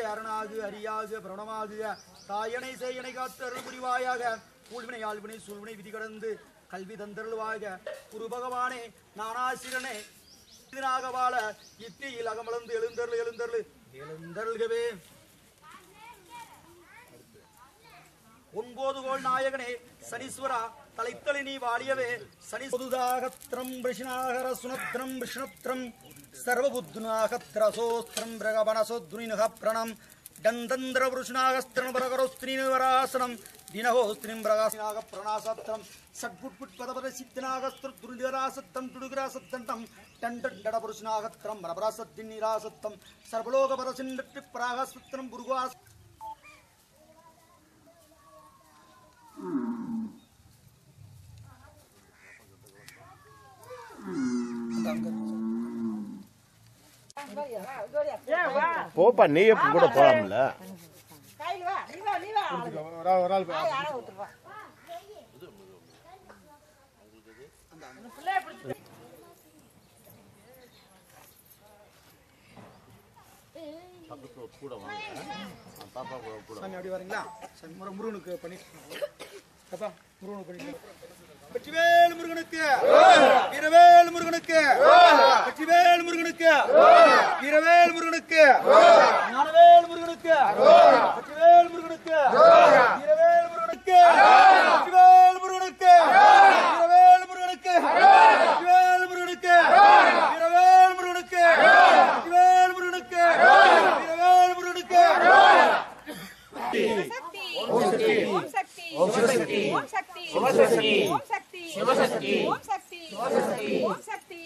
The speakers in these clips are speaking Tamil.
அரணாகு அரியாகு பிரணமாகுக தாயனை சேயனை காத்து அருள் புரிவாயாக கூழ்வினை ஆழ்வினை சூழ்வினை விதி கடந்து கல்வி தந்தருள்வாக குரு பகவானே நானாசிரனே இதனாக வாழ இத்தியில் அகமளந்து எழுந்தருள் எழுந்தருள் எழுந்தருள்கவே ஒன்பது கோள் நாயகனே சனீஸ்வரா தலைத்தளி நீ வாழியவே சனி பொதுதாகத்திரம் விஷ்ணாகர சுனத்திரம் விஷ்ணுத்திரம் சர்வபுத்னாகத்ரசோஸ்திரம் பிரகபணசோத்ருனினுக பிரணம் டந்தந்திர புருஷனாகஸ்திரம் பிரகரோஸ்திரிவராசனம் தினகோஸ்திரிம் பிரகாசனாக பிரணாசத்திரம் சட்புட்புட் பதபத சித்தினாகஸ்திர துருதிராசத்தம் துடுகிராசத்தம் டண்டட புருஷனாகத்திரம் ரபராசத்தின் நிராசத்தம் சர்வலோக பரசின்றி பிராகஸ்திரம் புருகாஸ் போப்பா நீ கூட போலாம்ல சாமி அப்படி வரீங்களா சாமி முரு- முருகனுக்கு பண்ணி அப்பா முருகனுக்கு பண்ணி வெற்றிவேல் முருகனுக்கு வீரவேல் முருகனுக்கு வெற்றிவேல் முருகனுக்கு வீரவேல் முருகனுக்கு ஞானவேல் முருகனுக்கு வெற்றிவேல் முருகனுக்கு வீரவேல் முருகனுக்கு வெற்றிவேல் முருகனுக்கு வீரவேல் முருகனுக்கு வெற்றிவேல் முருகனுக்கு வீரவேல் முருகனுக்கு வெற்றிவேல் முருகனுக்கு வீரவேல் முருகனுக்கு ஓம் சக்தி ஓம் சக்தி ஓம் சக்தி ஓம் சக்தி சிவசக்தி ஓம் சக்தி சிவசக்தி ஓம் சக்தி ஓம் சக்தி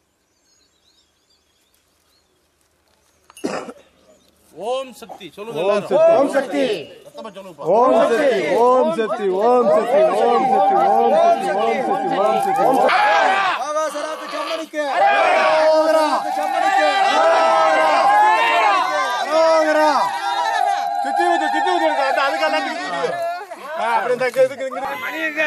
ஓம் சக்தி சொல்லுங்க ஓம் எல்லாரும். சக்தி ஓம் சக்தி ஓம் சக்தி ஓம் சக்தி ஓம் சக்தி ஓம் சக்தி ஓம் சக்தி ஓம் சக்தி ஓம் சக்தி ஓம் சக்தி ஆகாசராத்து சம்மனுக்கு ஆகாசராத்து சம்மனுக்கு அரோகரா. சுத்தி ஊத்து, சுத்தி ஊத்து இருக்கு. அந்த அதுக்கெல்லாம் சுத்தி ஊத்து. ஆ, அப்புறம் இந்த இங்க இதுக்கு இங்க மணி எங்க